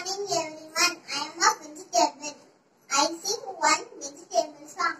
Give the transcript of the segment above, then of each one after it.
morning, everyone. I am a vegetable. I sing one vegetable song.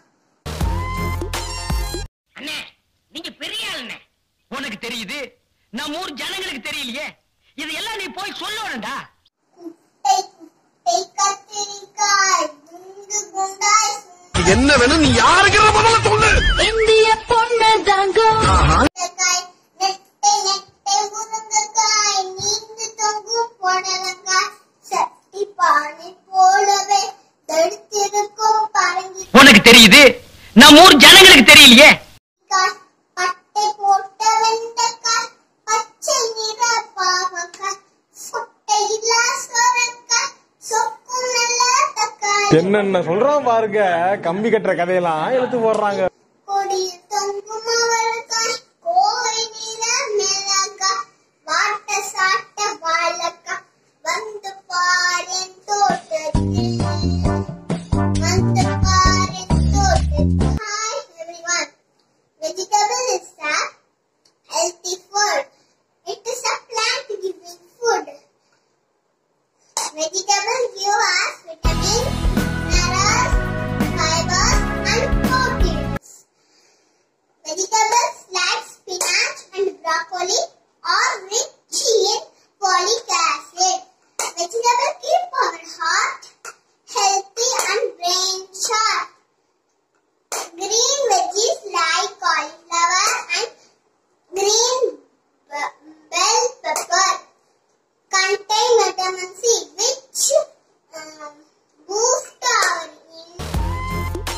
அண்ணே நீங்க பெரிய ஆளுண்ணே உனக்கு தெரியுது நம்ம ஊர் ஜனங்களுக்கு தெரியலையே இதெல்லாம் நீ போய் சொல்லணும்டா குட்டை குட்டை கத்திரிக்காய் குண்டு குண்டாய் என்ன வேணும் நீ யாருக்கிற முதல்ல சொல்லு இந்திய பொண்ணு தங்கம் சுண்டைக்காய் நெட்டை நெட்டை முருங்கைக்காய் நீண்டு தொங்கும் புடலங்காய் சட்டி பானை போலவே தடுத்திருக்கும் பரங்கி உனக்கு தெரியுது நம்ம ஊர் ஜனங்களுக்கு தெரியலையே காய் பட்டை போட்ட வெண்டைக்காய் பச்சை நிற பாவக்காய் சொட்டையில்லா சொரக்காய் சொக்கும் நல்ல தக்காளி என்னென்ன சொல்றான் பாருங்க கம்பி கட்டுற கதையெல்லாம் எடுத்து போடுறாங்க கொடியில் தொங்கும் அவரைக்காய் கோவை நிற மிளகாய் வாட்ட சாட்ட வாழைக்காய் வந்து பாரேன் தோட்டத்தில் வந்து பாரேன் தோட்டத்தில் hi everyone vegetable is a healthy food it is a plant giving food vegetables give us vitamins minerals fibers and proteins Vegetables like spinach and broccoli are rich in folic acid. Vegetables keep our heart healthy and brain sharp. Green veggies like cauliflower and green b- bell pepper contain vitamin C which um, boost our immune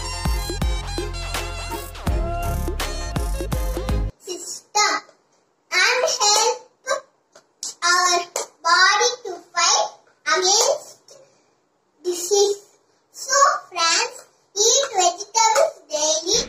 system and help our body to fight against disease. So friends, eat vegetables daily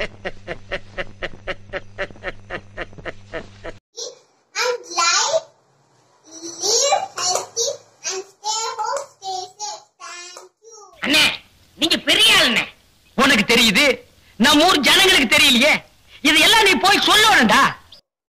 and live, live healthy and stay home, stay safe. Thank you. அண்ணே நீங்க பெரிய ஆளுண்ணே உனக்கு தெரியுது நம்ம ஊர் ஜனங்களுக்கு தெரியலையே இதெல்லாம் நீ போய் சொல்லணும்டா